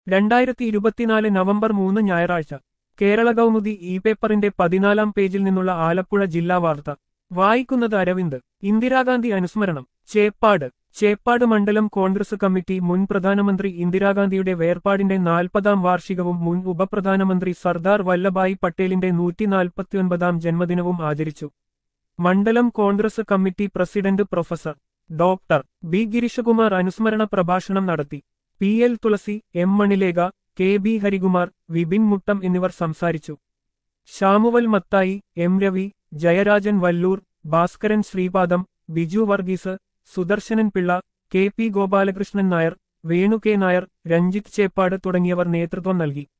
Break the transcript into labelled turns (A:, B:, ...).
A: രണ്ടായിരത്തി ഇരുപത്തിനാല് നവംബർ മൂന്ന് ഞായറാഴ്ച കേരള കൗമുദി ഇ പേപ്പറിന്റെ പതിനാലാം പേജിൽ നിന്നുള്ള ആലപ്പുഴ ജില്ലാ വാർത്ത വായിക്കുന്നത് അരവിന്ദ് ഇന്ദിരാഗാന്ധി അനുസ്മരണം ചേപ്പാട് ചേപ്പാട് മണ്ഡലം കോൺഗ്രസ് കമ്മിറ്റി മുൻ പ്രധാനമന്ത്രി ഇന്ദിരാഗാന്ധിയുടെ വേർപാടിന്റെ നാൽപ്പതാം വാർഷികവും മുൻ ഉപപ്രധാനമന്ത്രി സർദാർ വല്ലഭായ് പട്ടേലിന്റെ നൂറ്റിനാൽപ്പത്തിയൊൻപതാം ജന്മദിനവും ആചരിച്ചു മണ്ഡലം Congress committee president professor doctor B Gireeshakumar അനുസ്മരണ പ്രഭാഷണം നടത്തി P L Thulasi M Manilekha K B Harikumar Vipin Muttam എന്നിവർ സംസാരിച്ചു Samuel Mathai M Ravi Jayarajan Vallur Bhaskaran Sreepadam Biju Varghese Sudarsanan Pillai K P Gopalakrishnan Nair Venu K Nair Ranjith Cheppad തുടങ്ങിയവർ നേതൃത്വം നൽകി